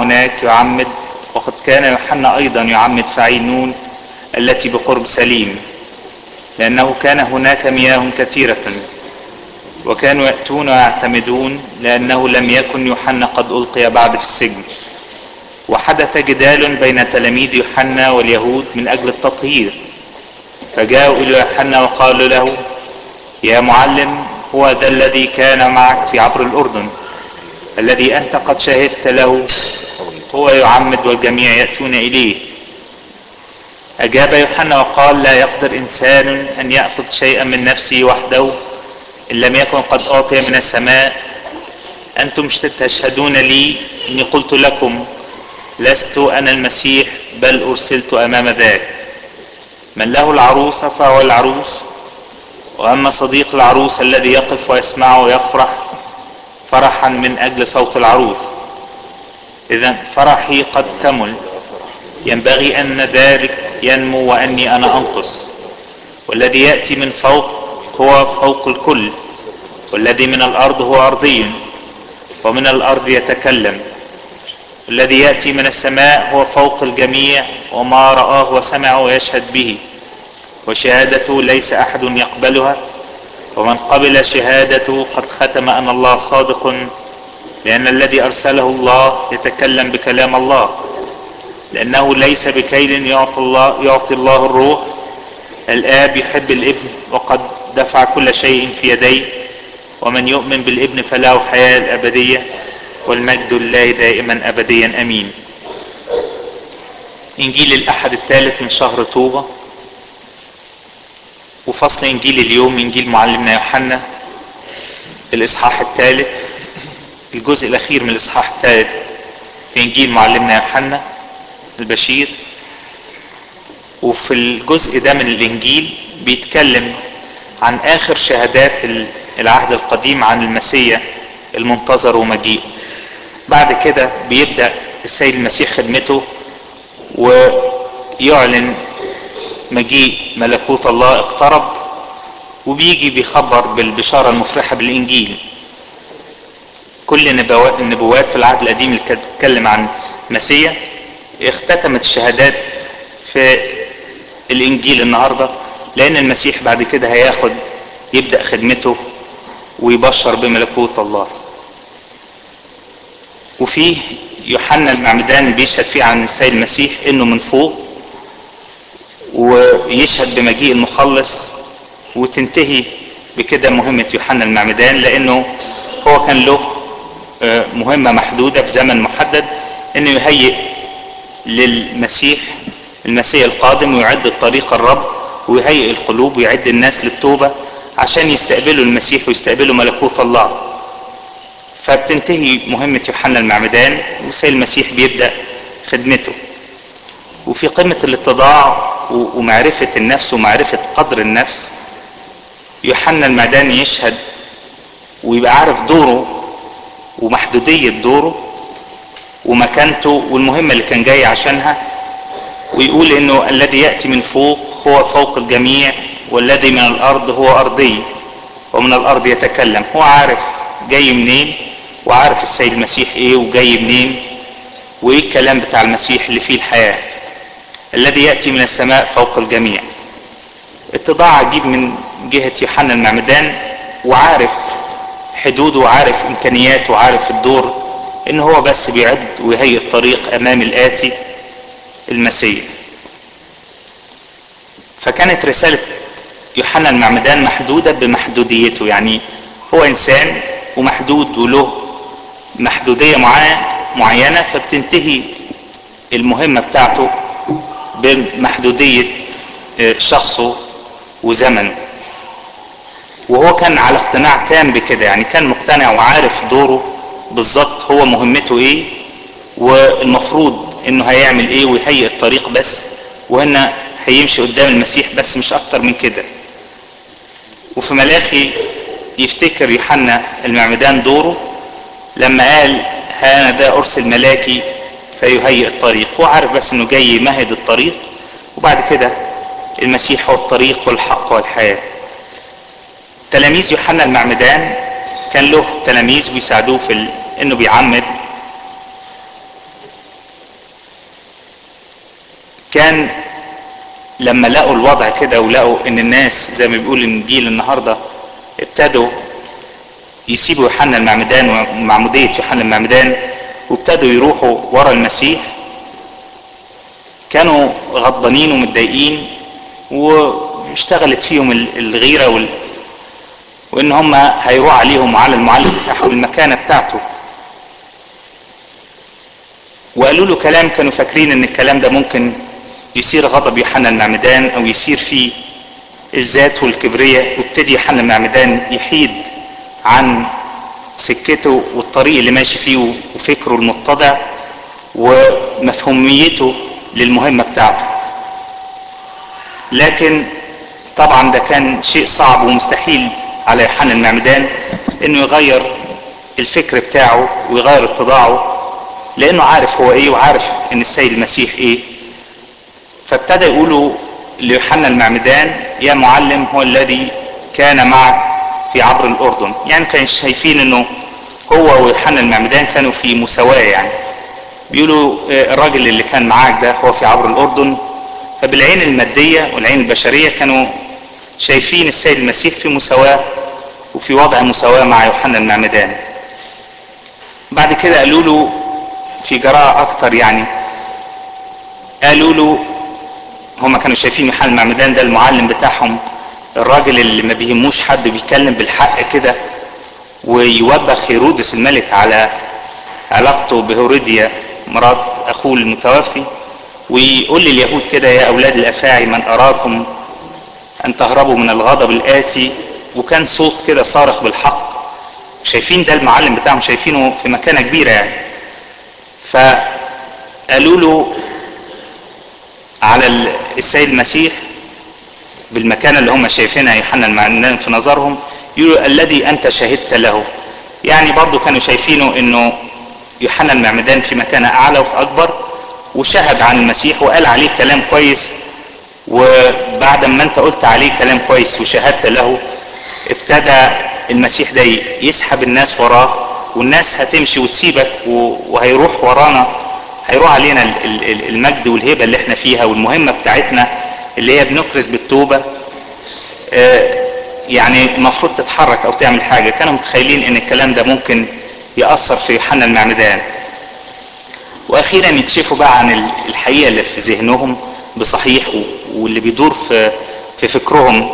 هناك يعمد وقد كان يوحنا أيضا يعمد في عين نون التي بقرب سليم لأنه كان هناك مياه كثيرة وكانوا يأتون ويعتمدون لأنه لم يكن يوحنا قد ألقي بعد في السجن وحدث جدال بين تلاميذ يوحنا واليهود من أجل التطهير فجاءوا إلى يوحنا وقالوا له يا معلم هو ذا الذي كان معك في عبر الأردن الذي أنت قد شهدت له هو يعمد والجميع يأتون إليه أجاب يوحنا وقال لا يقدر إنسان أن يأخذ شيئا من نفسه وحده إن لم يكن قد أعطي من السماء أنتم تشهدون لي إني قلت لكم لست أنا المسيح بل أرسلت أمام ذاك من له العروسة فهو العروس وأما صديق العروس الذي يقف ويسمع ويفرح فرحا من أجل صوت العروس إذا فرحي قد كمل ينبغي أن ذلك ينمو وأني أنا أنقص والذي يأتي من فوق هو فوق الكل والذي من الأرض هو أرضي ومن الأرض يتكلم الذي يأتي من السماء هو فوق الجميع وما رآه وسمعه ويشهد به وشهادته ليس أحد يقبلها ومن قبل شهادته قد ختم أن الله صادق لأن الذي أرسله الله يتكلم بكلام الله لأنه ليس بكيل يعطي الله, يعطي الله الروح الآب يحب الابن وقد دفع كل شيء في يديه ومن يؤمن بالابن فله حياة الأبدية والمجد لله دائما أبديا أمين إنجيل الأحد الثالث من شهر طوبة وفصل إنجيل اليوم إنجيل معلمنا يوحنا الإصحاح الثالث الجزء الأخير من الإصحاح الثالث في إنجيل معلمنا يوحنا البشير وفي الجزء ده من الإنجيل بيتكلم عن آخر شهادات العهد القديم عن المسيح المنتظر ومجيئه بعد كده بيبدأ السيد المسيح خدمته ويعلن مجيء ملكوت الله اقترب وبيجي بيخبر بالبشارة المفرحة بالإنجيل كل النبوات في العهد القديم اللي بتتكلم عن مسيح اختتمت الشهادات في الإنجيل النهاردة لأن المسيح بعد كده هياخد يبدأ خدمته ويبشر بملكوت الله وفيه يوحنا المعمدان بيشهد فيه عن السيد المسيح انه من فوق ويشهد بمجيء المخلص وتنتهي بكده مهمة يوحنا المعمدان لانه هو كان له مهمة محدودة في زمن محدد انه يهيئ للمسيح المسيح القادم ويعد الطريق الرب ويهيئ القلوب ويعد الناس للتوبة عشان يستقبلوا المسيح ويستقبلوا ملكوت الله فبتنتهي مهمة يوحنا المعمدان والسيد المسيح بيبدأ خدمته وفي قمة الاتضاع ومعرفة النفس ومعرفة قدر النفس يوحنا المعدان يشهد ويبقى عارف دوره ومحدودية دوره ومكانته والمهمة اللي كان جاي عشانها ويقول انه الذي يأتي من فوق هو فوق الجميع والذي من الارض هو ارضي ومن الارض يتكلم هو عارف جاي منين وعارف السيد المسيح ايه وجاي منين وايه الكلام بتاع المسيح اللي فيه الحياة الذي يأتي من السماء فوق الجميع اتضاع عجيب من جهة يوحنا المعمدان وعارف حدوده وعارف امكانياته وعارف الدور ان هو بس بيعد ويهيئ الطريق امام الاتي المسيح فكانت رسالة يوحنا المعمدان محدودة بمحدوديته يعني هو انسان ومحدود وله محدودية معينة فبتنتهي المهمة بتاعته بمحدودية شخصه وزمنه وهو كان على اقتناع تام بكده يعني كان مقتنع وعارف دوره بالظبط هو مهمته ايه والمفروض انه هيعمل ايه ويهيئ الطريق بس وهنا هيمشي قدام المسيح بس مش اكتر من كده وفي ملاخي يفتكر يوحنا المعمدان دوره لما قال ها انا ده ارسل ملاكي فيهيئ الطريق هو عارف بس انه جاي يمهد الطريق وبعد كده المسيح هو الطريق والحق والحياة تلاميذ يوحنا المعمدان كان له تلاميذ بيساعدوه في ال... انه بيعمد كان لما لقوا الوضع كده ولقوا ان الناس زي ما بيقول الانجيل النهارده ابتدوا يسيبوا يوحنا المعمدان ومعمودية يوحنا المعمدان وابتدوا يروحوا ورا المسيح كانوا غضبانين ومتضايقين واشتغلت فيهم الغيرة وال... وان هم هيروح عليهم وعلى المعلم بتاعهم المكانة بتاعته وقالوا له كلام كانوا فاكرين ان الكلام ده ممكن يصير غضب يوحنا المعمدان او يصير فيه الذات والكبرية وابتدي يوحنا المعمدان يحيد عن سكته والطريق اللي ماشي فيه وفكره المتضع ومفهوميته للمهمة بتاعته لكن طبعا ده كان شيء صعب ومستحيل على يوحنا المعمدان انه يغير الفكر بتاعه ويغير اتضاعه لانه عارف هو ايه وعارف ان السيد المسيح ايه فابتدى يقولوا ليوحنا المعمدان يا معلم هو الذي كان معك في عبر الاردن يعني كانوا شايفين انه هو ويوحنا المعمدان كانوا في مساواة يعني بيقولوا الراجل اللي كان معاك ده هو في عبر الاردن فبالعين المادية والعين البشرية كانوا شايفين السيد المسيح في مساواة وفي وضع مساواة مع يوحنا المعمدان بعد كده قالوا له في جراءة أكتر يعني قالوا له هما كانوا شايفين يوحنا المعمدان ده المعلم بتاعهم الراجل اللي ما بيهموش حد بيتكلم بالحق كده ويوبخ هيرودس الملك على علاقته بهوريديا مرات اخوه المتوفي ويقول لليهود كده يا اولاد الافاعي من اراكم ان تهربوا من الغضب الاتي وكان صوت كده صارخ بالحق شايفين ده المعلم بتاعهم شايفينه في مكانه كبيره يعني فقالوا له على السيد المسيح بالمكانة اللي هم شايفينها يوحنا المعلم في نظرهم يقولوا الذي انت شهدت له يعني برضو كانوا شايفينه انه يوحنا المعمدان في مكانة اعلى وفي اكبر وشهد عن المسيح وقال عليه كلام كويس وبعد ما انت قلت عليه كلام كويس وشهدت له ابتدى المسيح ده يسحب الناس وراه والناس هتمشي وتسيبك وهيروح ورانا هيروح علينا المجد والهيبه اللي احنا فيها والمهمه بتاعتنا اللي هي بنكرز بالتوبه يعني المفروض تتحرك او تعمل حاجه كانوا متخيلين ان الكلام ده ممكن ياثر في يوحنا المعمدان واخيرا يكشفوا بقى عن الحقيقه اللي في ذهنهم بصحيح واللي بيدور في في فكرهم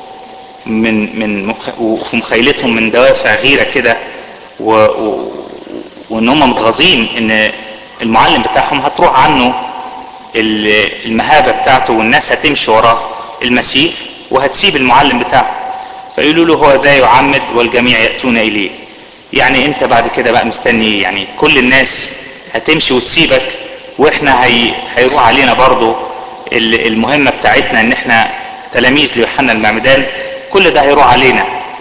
من من وفي مخيلتهم من دوافع غيره كده و... و... وان هم متغاظين ان المعلم بتاعهم هتروح عنه المهابه بتاعته والناس هتمشي وراه المسيح وهتسيب المعلم بتاعه فيقولوا له هو ذا يعمد والجميع ياتون اليه يعني انت بعد كده بقى مستني يعني كل الناس هتمشي وتسيبك واحنا هي... هيروح علينا برضو المهمه بتاعتنا ان احنا تلاميذ ليوحنا المعمدان كل ده هيروح علينا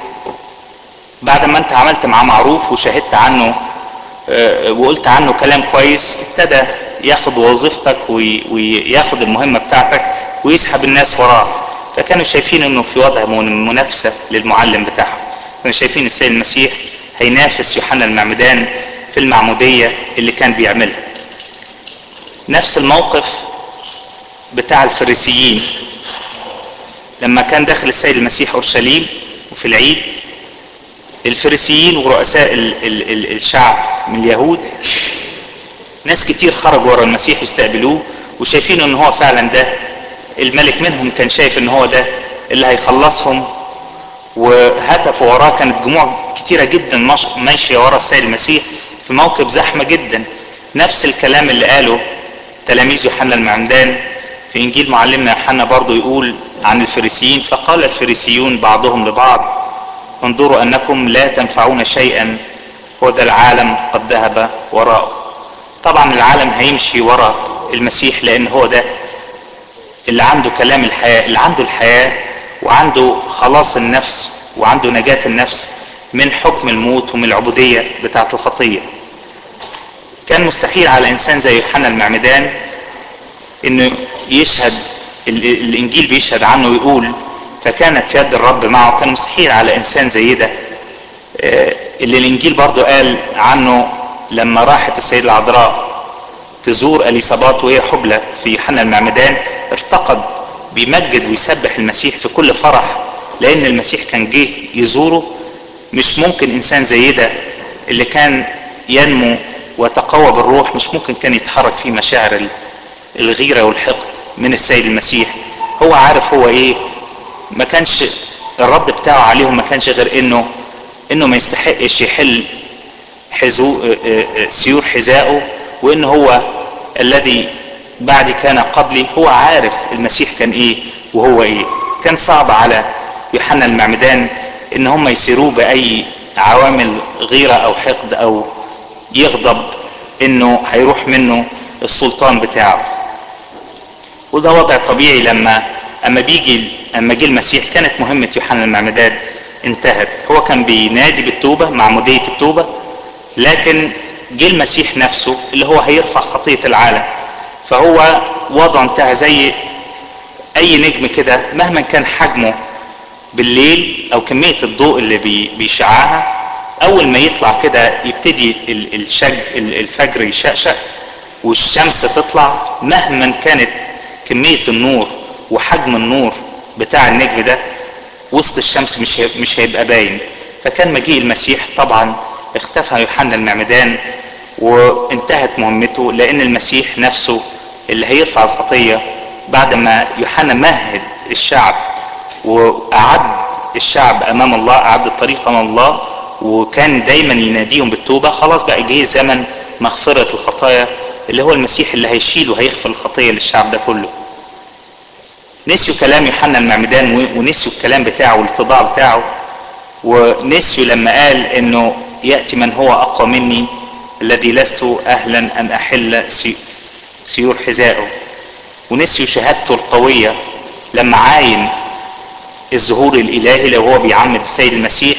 بعد ما انت عملت معاه معروف وشهدت عنه وقلت عنه كلام كويس ابتدى ياخد وظيفتك وياخد المهمة بتاعتك ويسحب الناس وراه فكانوا شايفين انه في وضع منافسة للمعلم بتاعهم كانوا شايفين السيد المسيح هينافس يوحنا المعمدان في المعمودية اللي كان بيعملها نفس الموقف بتاع الفريسيين لما كان داخل السيد المسيح اورشليم وفي العيد الفريسيين ورؤساء ال ال ال الشعب من اليهود ناس كتير خرجوا ورا المسيح يستقبلوه وشايفين ان هو فعلا ده الملك منهم كان شايف ان هو ده اللي هيخلصهم وهتفوا وراه كانت جموع كتيرة جدا ماشية ورا السيد المسيح في موكب زحمة جدا نفس الكلام اللي قاله تلاميذ يوحنا المعمدان في انجيل معلمنا يوحنا برضو يقول عن الفريسيين فقال الفريسيون بعضهم لبعض انظروا انكم لا تنفعون شيئا وذا العالم قد ذهب وراءه طبعا العالم هيمشي وراء المسيح لان هو ده اللي عنده كلام الحياة اللي عنده الحياة وعنده خلاص النفس وعنده نجاة النفس من حكم الموت ومن العبودية بتاعة الخطية كان مستحيل على انسان زي يوحنا المعمدان انه يشهد الانجيل بيشهد عنه ويقول فكانت يد الرب معه كان مستحيل على انسان زي ده اللي الانجيل برضو قال عنه لما راحت السيدة العذراء تزور اليصابات وهي حبلى في يوحنا المعمدان ارتقد بيمجد ويسبح المسيح في كل فرح لان المسيح كان جه يزوره مش ممكن انسان زي ده اللي كان ينمو ويتقوى بالروح مش ممكن كان يتحرك فيه مشاعر الغيره والحقد من السيد المسيح هو عارف هو ايه ما كانش الرد بتاعه عليهم ما كانش غير انه انه ما يستحقش يحل حزو سيور حذائه وان هو الذي بعد كان قبلي هو عارف المسيح كان ايه وهو ايه كان صعب على يوحنا المعمدان ان هم يسيروه باي عوامل غيرة او حقد او يغضب انه هيروح منه السلطان بتاعه وده وضع طبيعي لما اما بيجي اما جه المسيح كانت مهمة يوحنا المعمدان انتهت هو كان بينادي بالتوبة معمودية التوبة لكن جه المسيح نفسه اللي هو هيرفع خطية العالم فهو وضع انتهى زي اي نجم كده مهما كان حجمه بالليل او كمية الضوء اللي بي بيشعاها اول ما يطلع كده يبتدي الشج الفجر يشقشق والشمس تطلع مهما كانت كمية النور وحجم النور بتاع النجم ده وسط الشمس مش مش هيبقى باين فكان مجيء المسيح طبعا اختفى يوحنا المعمدان وانتهت مهمته لان المسيح نفسه اللي هيرفع الخطيه بعد ما يوحنا مهد الشعب واعد الشعب امام الله اعد الطريق امام الله وكان دايما يناديهم بالتوبه خلاص بقى جه زمن مغفره الخطايا اللي هو المسيح اللي هيشيل وهيغفر الخطيه للشعب ده كله نسيوا كلام يوحنا المعمدان ونسيوا الكلام بتاعه والاتضاع بتاعه ونسيوا لما قال انه ياتي من هو اقوى مني الذي لست اهلا ان احل سيور حذائه ونسيوا شهادته القويه لما عاين الظهور الالهي لو هو بيعمد السيد المسيح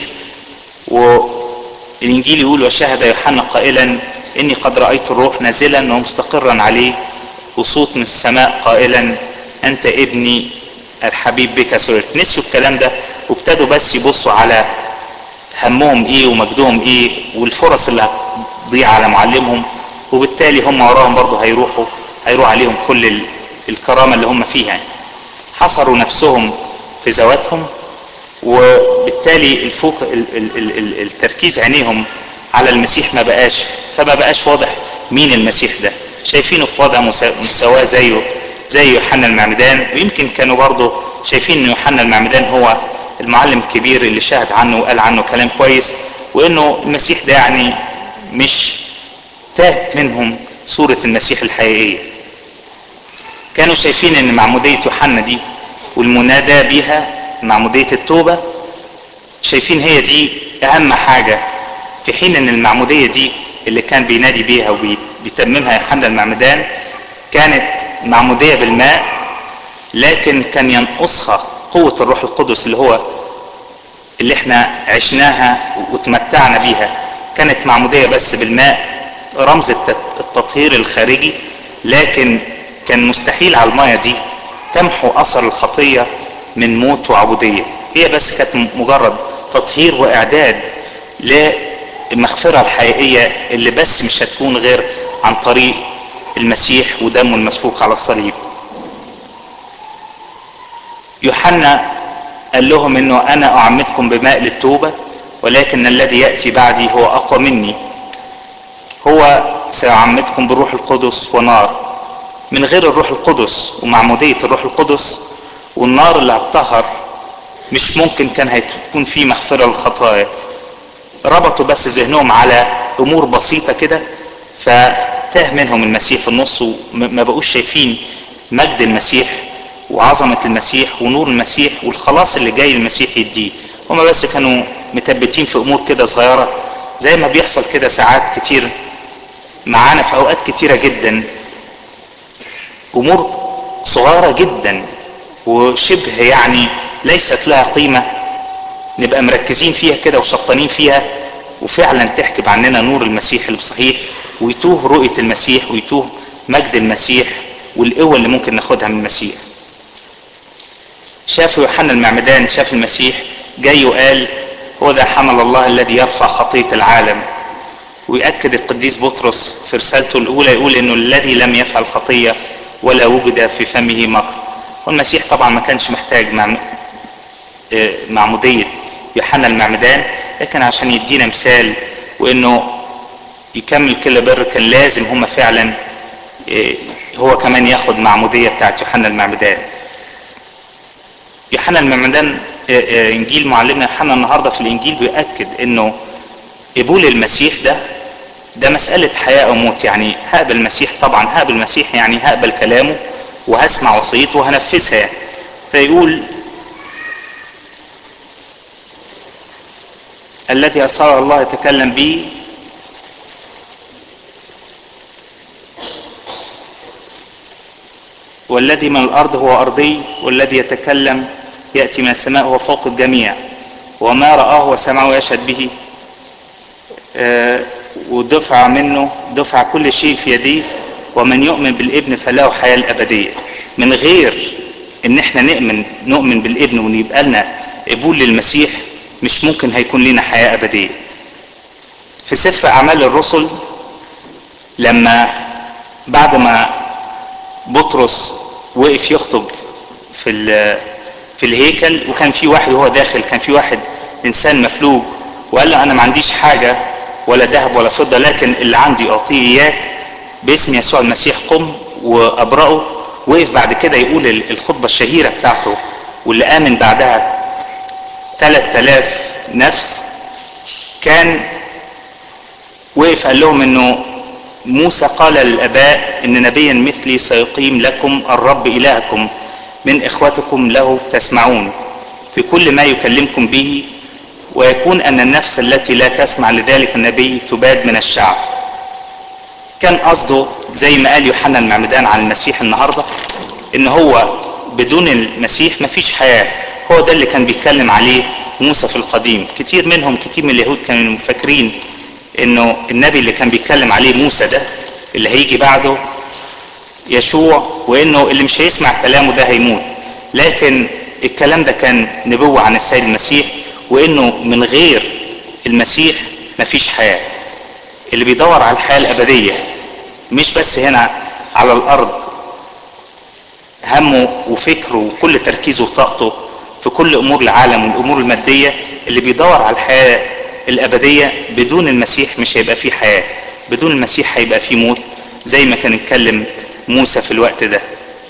والانجيل يقول وشهد يوحنا قائلا اني قد رايت الروح نازلا ومستقرا عليه وصوت من السماء قائلا انت ابني الحبيب بك سررت نسيوا الكلام ده وابتدوا بس يبصوا على همهم ايه ومجدهم ايه والفرص اللي هتضيع على معلمهم وبالتالي هم وراهم برضه هيروحوا هيروح عليهم كل الكرامه اللي هم فيها حصروا نفسهم في ذواتهم وبالتالالي الفوق ال ال ال ال التركيز عينيهم على المسيح ما بقاش فما بقاش واضح مين المسيح ده شايفينه في وضع مساواه زيه زي يوحنا المعمدان ويمكن كانوا برضه شايفين ان يوحنا المعمدان هو المعلم الكبير اللي شهد عنه وقال عنه كلام كويس وانه المسيح ده يعني مش تاهت منهم صورة المسيح الحقيقية كانوا شايفين ان معمودية يوحنا دي والمنادى بها معمودية التوبة شايفين هي دي اهم حاجة في حين ان المعمودية دي اللي كان بينادي بيها وبيتممها يوحنا المعمدان كانت معمودية بالماء لكن كان ينقصها قوة الروح القدس اللي هو اللي احنا عشناها وتمتعنا بيها كانت معمودية بس بالماء رمز التطهير الخارجي لكن كان مستحيل على المية دي تمحو أثر الخطية من موت وعبودية هي بس كانت مجرد تطهير وإعداد للمغفرة الحقيقية اللي بس مش هتكون غير عن طريق المسيح ودمه المسفوك على الصليب يوحنا قال لهم انه انا اعمدكم بماء للتوبة ولكن الذي يأتي بعدي هو اقوى مني هو سيعمدكم بالروح القدس ونار من غير الروح القدس ومعمودية الروح القدس والنار اللي هتطهر مش ممكن كان هيكون في مغفرة للخطايا ربطوا بس ذهنهم على امور بسيطة كده فتاه منهم المسيح في النص وما بقوش شايفين مجد المسيح وعظمة المسيح ونور المسيح والخلاص اللي جاي المسيح يديه هما بس كانوا متبتين في امور كده صغيرة زي ما بيحصل كده ساعات كتير معانا في اوقات كتيرة جدا امور صغيرة جدا وشبه يعني ليست لها قيمة نبقى مركزين فيها كده وشطانين فيها وفعلا تحجب عننا نور المسيح اللي بصحيح ويتوه رؤية المسيح ويتوه مجد المسيح والقوة اللي ممكن ناخدها من المسيح شاف يوحنا المعمدان شاف المسيح جاي وقال هو ذا حمل الله الذي يرفع خطية العالم ويأكد القديس بطرس في رسالته الأولى يقول إنه الذي لم يفعل خطية ولا وجد في فمه مكر والمسيح طبعا ما كانش محتاج مع معمودية يوحنا المعمدان لكن عشان يدينا مثال وإنه يكمل كل بر كان لازم هم فعلا هو كمان ياخد معمودية بتاعت يوحنا المعمدان يوحنا المعمدان انجيل معلمنا يوحنا النهارده في الانجيل بيأكد انه قبول المسيح ده ده مسألة حياة أو موت يعني هقبل المسيح طبعا هقبل المسيح يعني هقبل كلامه وهسمع وصيته وهنفذها يعني فيقول الذي أرسله الله يتكلم به والذي من الأرض هو أرضي والذي يتكلم يأتي من السماء هو فوق الجميع وما رآه وسمعه يشهد به آه ودفع منه دفع كل شيء في يديه ومن يؤمن بالابن فله حياة الأبدية من غير ان احنا نؤمن نؤمن بالابن وان يبقى لنا قبول للمسيح مش ممكن هيكون لنا حياة أبدية في سفر أعمال الرسل لما بعد ما بطرس وقف يخطب في في الهيكل وكان في واحد وهو داخل كان في واحد انسان مفلوج وقال له انا ما عنديش حاجه ولا ذهب ولا فضه لكن اللي عندي اعطيه اياك باسم يسوع المسيح قم وابرأه وقف بعد كده يقول الخطبه الشهيره بتاعته واللي امن بعدها 3000 نفس كان وقف قال لهم انه موسى قال للاباء ان نبيا مثلي سيقيم لكم الرب الهكم من اخوتكم له تسمعون في كل ما يكلمكم به ويكون ان النفس التي لا تسمع لذلك النبي تباد من الشعب كان قصده زي ما قال يوحنا المعمدان عن المسيح النهارده ان هو بدون المسيح مفيش حياه هو ده اللي كان بيتكلم عليه موسى في القديم كتير منهم كتير من اليهود كانوا فاكرين انه النبي اللي كان بيتكلم عليه موسى ده اللي هيجي بعده يشوع وانه اللي مش هيسمع كلامه ده هيموت لكن الكلام ده كان نبوة عن السيد المسيح وانه من غير المسيح مفيش حياة اللي بيدور على الحياة الابدية مش بس هنا على الارض همه وفكره وكل تركيزه وطاقته في كل امور العالم والامور المادية اللي بيدور على الحياة الابدية بدون المسيح مش هيبقى فيه حياة بدون المسيح هيبقى فيه موت زي ما كان اتكلم موسى في الوقت ده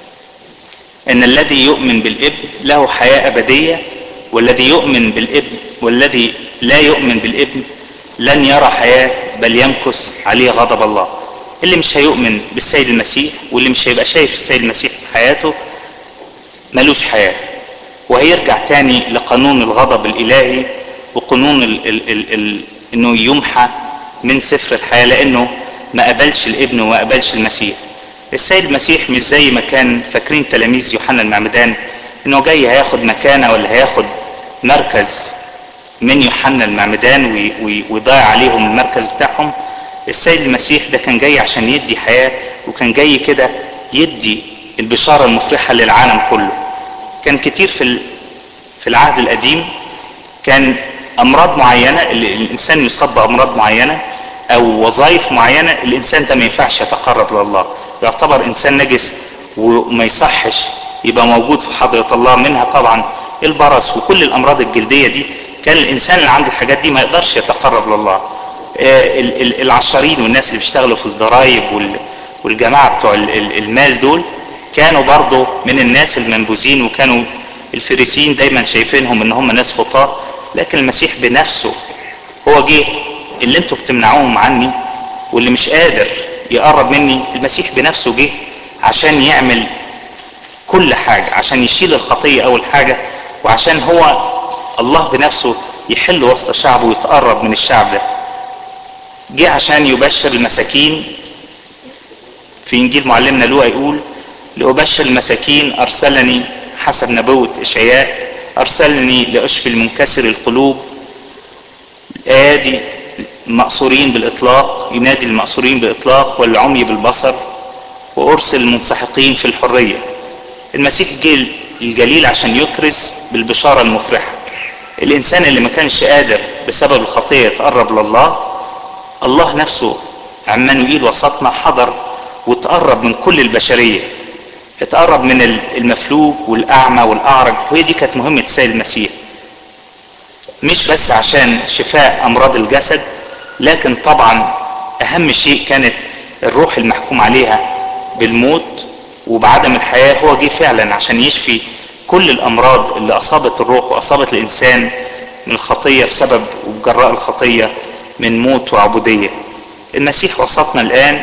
ان الذي يؤمن بالابن له حياة ابدية والذي يؤمن بالابن والذي لا يؤمن بالابن لن يرى حياة بل يمكث عليه غضب الله اللي مش هيؤمن بالسيد المسيح واللي مش هيبقى شايف السيد المسيح في حياته ملوش حياة وهيرجع تاني لقانون الغضب الالهي وقانون ال ال ال ال انه يمحى من سفر الحياة لانه ما قبلش الابن وما قبلش المسيح السيد المسيح مش زي ما كان فاكرين تلاميذ يوحنا المعمدان انه جاي هياخد مكانه ولا هياخد مركز من يوحنا المعمدان ويضيع عليهم المركز بتاعهم السيد المسيح ده كان جاي عشان يدي حياة وكان جاي كده يدي البشارة المفرحة للعالم كله كان كتير في في العهد القديم كان امراض معينة اللي الانسان يصاب بامراض معينة او وظائف معينة الانسان ده ما ينفعش يتقرب لله يعتبر انسان نجس وما يصحش يبقى موجود في حضرة الله منها طبعا البرص وكل الامراض الجلدية دي كان الانسان اللي عنده الحاجات دي ما يقدرش يتقرب لله العشارين والناس اللي بيشتغلوا في الضرايب والجماعة بتوع المال دول كانوا برضو من الناس المنبوذين وكانوا الفريسيين دايما شايفينهم ان هم ناس خطاة لكن المسيح بنفسه هو جه اللي انتوا بتمنعوهم عني واللي مش قادر يقرب مني المسيح بنفسه جه عشان يعمل كل حاجة عشان يشيل الخطية أول حاجة وعشان هو الله بنفسه يحل وسط شعبه ويتقرب من الشعب ده جه عشان يبشر المساكين في إنجيل معلمنا لوقا يقول لأبشر المساكين أرسلني حسب نبوة إشعياء أرسلني لأشفي المنكسر القلوب الآية دي المأسورين بالإطلاق ينادي المأسورين بالإطلاق والعمي بالبصر وأرسل المنسحقين في الحرية المسيح جه الجليل عشان يكرز بالبشارة المفرحة الإنسان اللي ما كانش قادر بسبب الخطية يتقرب لله الله نفسه عمانوئيل وسطنا حضر وتقرب من كل البشرية اتقرب من المفلوج والأعمى والأعرج وهي دي كانت مهمة السيد المسيح مش بس عشان شفاء أمراض الجسد لكن طبعا أهم شيء كانت الروح المحكوم عليها بالموت وبعدم الحياة هو جه فعلا عشان يشفي كل الأمراض اللي أصابت الروح وأصابت الإنسان من الخطية بسبب وبجراء الخطية من موت وعبودية المسيح وسطنا الآن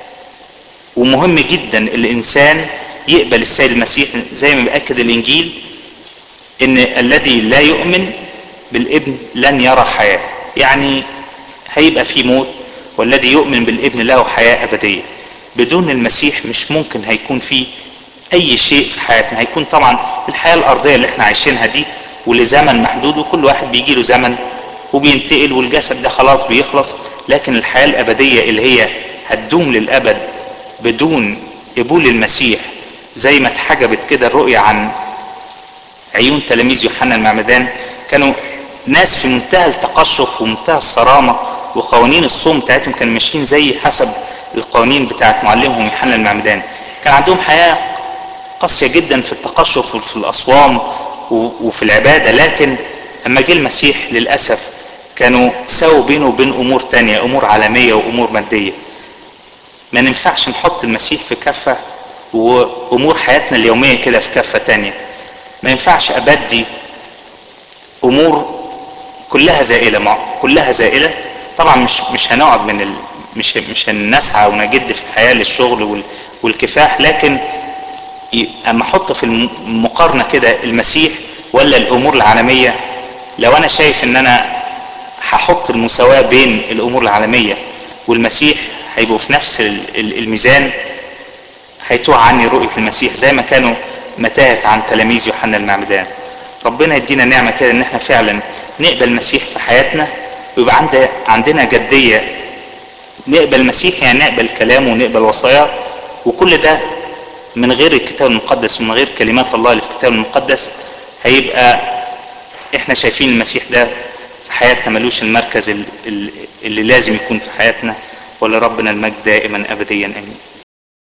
ومهم جدا الإنسان يقبل السيد المسيح زي ما بيأكد الإنجيل إن الذي لا يؤمن بالابن لن يرى حياة يعني هيبقى في موت والذي يؤمن بالابن له حياة أبدية بدون المسيح مش ممكن هيكون في أي شيء في حياتنا هيكون طبعا الحياة الأرضية اللي احنا عايشينها دي ولزمن محدود وكل واحد بيجي له زمن وبينتقل والجسد ده خلاص بيخلص لكن الحياة الأبدية اللي هي هتدوم للأبد بدون قبول المسيح زي ما اتحجبت كده الرؤية عن عيون تلاميذ يوحنا المعمدان كانوا ناس في منتهى التقشف ومنتهى الصرامة وقوانين الصوم بتاعتهم كانوا ماشيين زي حسب القوانين بتاعت معلمهم يوحنا المعمدان كان عندهم حياة قاسية جدا في التقشف وفي الأصوام وفي العبادة لكن لما جه المسيح للأسف كانوا ساووا بينه وبين أمور تانية أمور عالمية وأمور مادية ما ننفعش نحط المسيح في كفة وأمور حياتنا اليومية كده في كفة تانية ما ينفعش أبدي أمور كلها زائلة مع كلها زائلة طبعا مش مش هنقعد من ال مش مش هنسعى ونجد في الحياة للشغل وال والكفاح لكن اما احط في المقارنة كده المسيح ولا الامور العالمية لو انا شايف ان انا هحط المساواة بين الامور العالمية والمسيح هيبقوا في نفس الميزان هيتوه عني رؤية المسيح زي ما كانوا متاهت عن تلاميذ يوحنا المعمدان ربنا يدينا نعمة كده ان احنا فعلا نقبل المسيح في حياتنا ويبقى عند عندنا جدية نقبل المسيح يعني نقبل كلامه ونقبل وصاياه وكل ده من غير الكتاب المقدس ومن غير كلمات الله اللي في الكتاب المقدس هيبقى احنا شايفين المسيح ده في حياتنا ملوش المركز اللي لازم يكون في حياتنا ولربنا المجد دائما ابديا امين